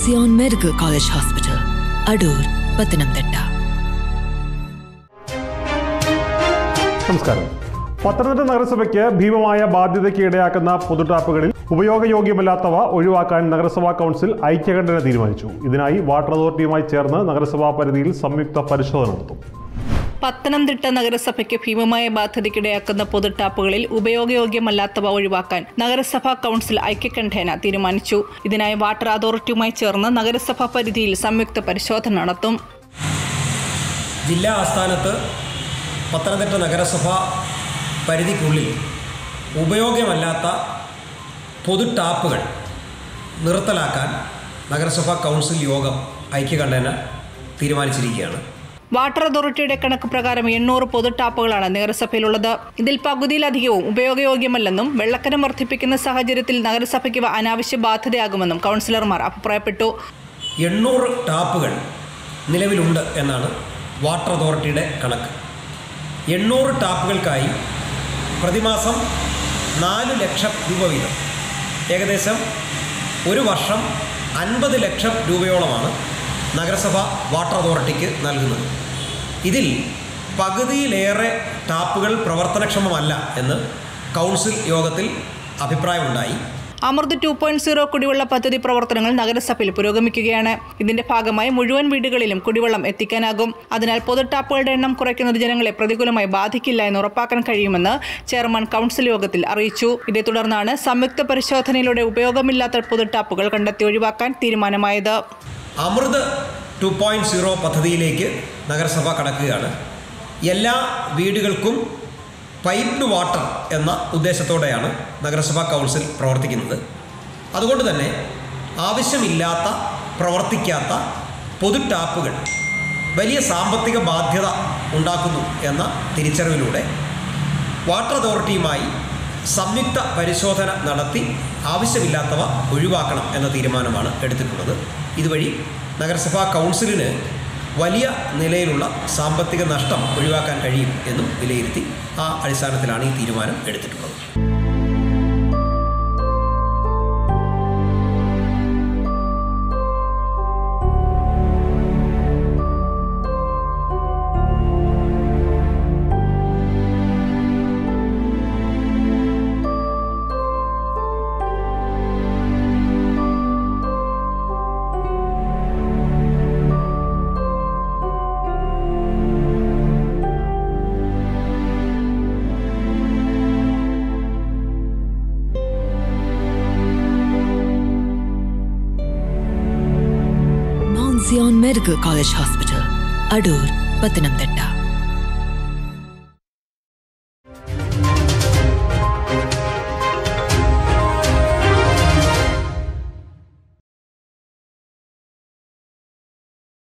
Mounseon Medical College Hospital, Adur, Pathanamthitta. നമസ്കാരം പത്തനംതിട്ട നഗരസഭയ്ക്ക് ഭീമമായ ബാധ്യതയ്ക്ക് ഇടയാക്കുന്ന പൊതുടാപ്പുകളിൽ ഉപയോഗയോഗ്യമല്ലാത്തവ ഒഴിവാക്കാൻ നഗരസഭാ കൗൺസിൽ ഐക്യകണ്ഠന തീരുമാനിച്ചു ഇതിനായി വാട്ടർ അതോറിറ്റിയുമായി ചേർന്ന് നഗരസഭാ പരിധിയിൽ സംയുക്ത പരിശോധന നടത്തും പത്തനംതിട്ട നഗരസഭയ്ക്ക് ഭീമമായ ബാധ്യതയ്ക്കിടയാക്കുന്ന പൊതുടാപ്പുകളിൽ ഉപയോഗയോഗ്യമല്ലാത്തവ ഒഴിവാക്കാൻ നഗരസഭാ കൗൺസിൽ ഐക്യകണ്ഠേന തീരുമാനിച്ചു ഇതിനായി വാട്ടർ അതോറിറ്റിയുമായി ചേർന്ന് നഗരസഭാ പരിധിയിൽ സംയുക്ത പരിശോധന നടത്തും ജില്ലാ ആസ്ഥാനത്ത് പത്തനംതിട്ട നഗരസഭ പരിധിക്കുള്ളിൽ ഉപയോഗ്യമല്ലാത്ത പൊതു ടാപ്പുകൾ നിർത്തലാക്കാൻ നഗരസഭാ കൗൺസിൽ യോഗം ഐക്യകണ്ഠേന തീരുമാനിച്ചിരിക്കുകയാണ് വാട്ടർ അതോറിറ്റിയുടെ കണക്ക് പ്രകാരം എണ്ണൂറ് പൊതു ടാപ്പുകളാണ് നഗരസഭയിലുള്ളത് ഇതിൽ പകുതിയിലധികവും ഉപയോഗയോഗ്യമല്ലെന്നും വെള്ളക്കരം വർദ്ധിപ്പിക്കുന്ന സാഹചര്യത്തിൽ നഗരസഭയ്ക്ക് ഇവ അനാവശ്യ ബാധ്യതയാകുമെന്നും കൗൺസിലർമാർ അഭിപ്രായപ്പെട്ടു എണ്ണൂറ് ടാപ്പുകൾ നിലവിലുണ്ട് എന്നാണ് വാട്ടർ അതോറിറ്റിയുടെ കണക്ക് എണ്ണൂറ് ടാപ്പുകൾക്കായി പ്രതിമാസം നാല് ലക്ഷം രൂപ വീതം ഏകദേശം ഒരു വർഷം അൻപത് ലക്ഷം രൂപയോളമാണ് നഗരസഭ വാട്ടർ അതോറിറ്റിക്ക് നൽകുന്നത് ഇതിൽ പകുതിയിലേറെ ടാപ്പുകൾ പ്രവർത്തനക്ഷമമല്ല എന്ന് കൗൺസിൽ യോഗത്തിൽ അഭിപ്രായമുണ്ടായി അമൃത് ടു പോയിന്റ് സീറോ കുടിവെള്ള പദ്ധതി പ്രവർത്തനങ്ങൾ നഗരസഭയിൽ പുരോഗമിക്കുകയാണ് ഇതിന്റെ ഭാഗമായി മുഴുവൻ വീടുകളിലും കുടിവെള്ളം എത്തിക്കാനാകും അതിനാൽ പൊതുടാപ്പുകളുടെ എണ്ണം കുറയ്ക്കുന്നത് ജനങ്ങളെ പ്രതികൂലമായി ബാധിക്കില്ല എന്ന് ഉറപ്പാക്കാൻ കഴിയുമെന്ന് ചെയർമാൻ കൗൺസിൽ യോഗത്തിൽ അറിയിച്ചു ഇതേ തുടർന്നാണ് സംയുക്ത പരിശോധനയിലൂടെ ഉപയോഗമില്ലാത്ത പൊതുടാപ്പുകൾ കണ്ടെത്തി ഒഴിവാക്കാൻ തീരുമാനമായത് അമൃത് ടു പോയിൻറ്റ് സീറോ പദ്ധതിയിലേക്ക് നഗരസഭ കടക്കുകയാണ് എല്ലാ വീടുകൾക്കും പൈപ്ഡ് വാട്ടർ എന്ന ഉദ്ദേശത്തോടെയാണ് നഗരസഭാ കൗൺസിൽ പ്രവർത്തിക്കുന്നത് അതുകൊണ്ട് തന്നെ ആവശ്യമില്ലാത്ത പ്രവർത്തിക്കാത്ത പൊതു ടാപ്പുകൾ വലിയ സാമ്പത്തിക ബാധ്യത ഉണ്ടാക്കുന്നു എന്ന തിരിച്ചറിവിലൂടെ വാട്ടർ അതോറിറ്റിയുമായി സംയുക്ത പരിശോധന നടത്തി ആവശ്യമില്ലാത്തവ ഒഴിവാക്കണം എന്ന തീരുമാനമാണ് എടുത്തിട്ടുള്ളത് ഇതുവഴി നഗരസഭാ കൗൺസിലിന് വലിയ നിലയിലുള്ള സാമ്പത്തിക നഷ്ടം ഒഴിവാക്കാൻ കഴിയും എന്നും വിലയിരുത്തി ആ അടിസ്ഥാനത്തിലാണ് ഈ തീരുമാനം എടുത്തിട്ടുള്ളത് Mounseon Medical College Hospital, Adur, Pathanamthitta.